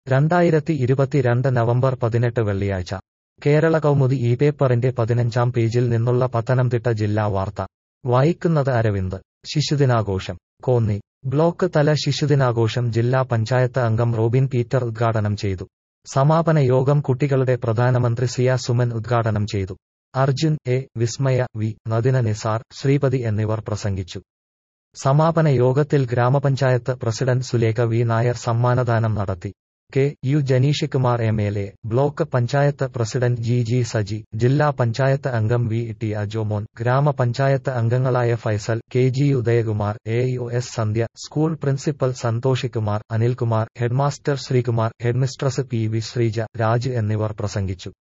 രണ്ടായിരത്തി ഇരുപത്തിരണ്ട് നവംബർ പതിനെട്ട് വെള്ളിയാഴ്ച കേരള കൗമുദി ഈ പേപ്പറിന്റെ പതിനഞ്ചാം പേജിൽ നിന്നുള്ള പത്തനംതിട്ട ജില്ലാ വാർത്ത വായിക്കുന്നത് അരവിന്ദ് ശിശുദിനാഘോഷം കോന്നി ബ്ലോക്ക് തല ശിശുദിനാഘോഷം ജില്ലാ പഞ്ചായത്ത് അംഗം റോബിൻ പീറ്റർ ഉദ്ഘാടനം ചെയ്തു സമാപന യോഗം കുട്ടികളുടെ പ്രധാനമന്ത്രി സിയ സുമൻ ഉദ്ഘാടനം ചെയ്തു അർജുൻ എ വിസ്മയ വി നദിന നിസാർ ശ്രീപതി എന്നിവർ പ്രസംഗിച്ചു സമാപന യോഗത്തിൽ ഗ്രാമപഞ്ചായത്ത് പ്രസിഡന്റ് സുലേഖ വി നായർ സമ്മാനദാനം നടത്തി K U Janeeshkumar M L A block panchayat president G G Saji ജില്ലാ പഞ്ചായത്ത് അംഗം വി ടി അജോമോൻ ഗ്രാമപഞ്ചായത്ത് അംഗങ്ങളായ Faisal K G Udayakumar A U S Sandhya school principal Santhoshkumar Anilkumar headmaster Sreekumar headmistress P V Sreeja Raj എന്നിവർ പ്രസംഗിച്ചു